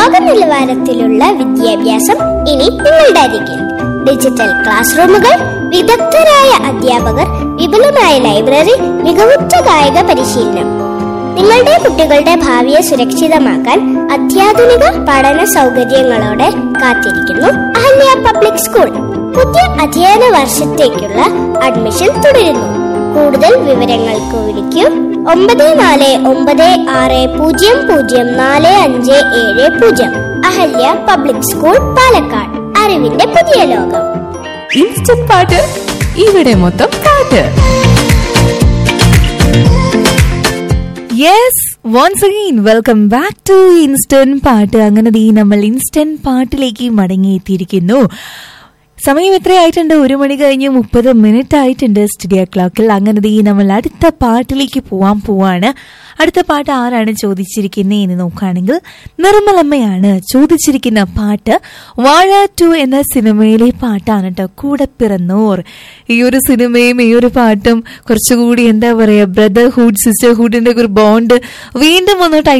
ലോക നിലവാരത്തിലുള്ള വിദ്യാഭ്യാസം ഇനി നിങ്ങളുടെ അരികിൽ ഡിജിറ്റൽ ക്ലാസ് റൂമുകൾ വിദഗ്ധരായ അധ്യാപകർ വിപുലമായ ലൈബ്രറി മികവുറ്റ കായിക പരിശീലനം നിങ്ങളുടെ കുട്ടികളുടെ ഭാവിയെ സുരക്ഷിതമാക്കാൻ അത്യാധുനിക പഠന സൗകര്യങ്ങളോടെ കാത്തിരിക്കുന്നു അഹല്യ പബ്ലിക് സ്കൂൾ പുതിയ അധ്യയന വർഷത്തേക്കുള്ള അഡ്മിഷൻ തുടരുന്നു കൂടുതൽ വിവരങ്ങൾക്ക് വിളിക്കൂ ഒമ്പത് നാല് ഒമ്പത് ആറ് പൂജ്യം പൂജ്യം നാല് അഞ്ച് ഏഴ് പൂജ്യം അഹല്യ പബ്ലിക് സ്കൂൾ പാലക്കാട് അറിവിന്റെ പുതിയ ലോകം ഇൻസ്റ്റന്റ് പാട്ട് ഇവിടെ മൊത്തം പാട്ട് yes once again welcome back to instant പാട്ട് അങ്ങനെ ദീ നമ്മൾ ഇൻസ്റ്റന്റ് പാട്ടിലേക്ക് മടങ്ങിയെത്തിയിരിക്കുന്നു സമയം എത്രയായിട്ടുണ്ട് ഒരു മണി കഴിഞ്ഞ് മുപ്പത് മിനിറ്റ് ആയിട്ടുണ്ട് സ്റ്റുഡിയോ ക്ലോക്കിൽ അങ്ങനെ ദീ നമ്മൾ അടുത്ത പാട്ടിലേക്ക് പോവാൻ പോവാണ് അടുത്ത പാട്ട് ആരാണ് ചോദിച്ചിരിക്കുന്നത് എന്ന് നോക്കുകയാണെങ്കിൽ നിർമ്മലമ്മയാണ് ചോദിച്ചിരിക്കുന്ന പാട്ട് വാഴ ടു എന്ന സിനിമയിലെ പാട്ടാണ് കേട്ടോ കൂടെ പിറന്നോർ ഈ ഒരു സിനിമയും ഈ ഒരു പാട്ടും കുറച്ചുകൂടി എന്താ പറയാ ബ്രദർഹുഡ് സിസ്റ്റർഹുഡിന്റെ ഒരു ബോണ്ട് വീണ്ടും ഒന്ന്